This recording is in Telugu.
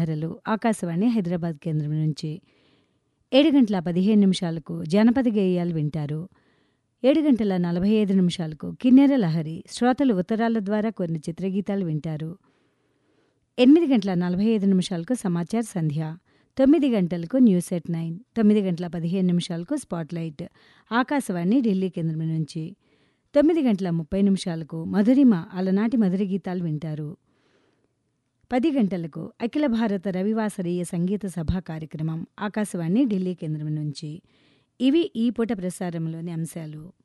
ధరలు ఆకాశవాణి హైదరాబాద్ కేంద్రం నుంచి ఏడు గంటల పదిహేను నిమిషాలకు జానపద గేయాలు వింటారు ఏడు గంటల నలభై ఐదు నిమిషాలకు కిన్నెర లహరి శ్రోతలు ఉత్తరాల ద్వారా కొన్ని చిత్రగీతాలు వింటారు ఎనిమిది గంటల నలభై ఐదు నిమిషాలకు సమాచార సంధ్య తొమ్మిది గంటలకు న్యూస్ ఎట్ నైన్ తొమ్మిది గంటల పదిహేను నిమిషాలకు స్పాట్లైట్ ఆకాశవాణి ఢిల్లీ కేంద్రం నుంచి తొమ్మిది గంటల ముప్పై నిమిషాలకు మధురిమ అలనాటి మధుర గీతాలు వింటారు పది గంటలకు అఖిల భారత రవివాసరీయ సంగీత సభా కార్యక్రమం ఆకాశవాణి ఢిల్లీ కేంద్రం నుంచి ఇవి ఈ పూట ప్రసారంలోని అంశాలు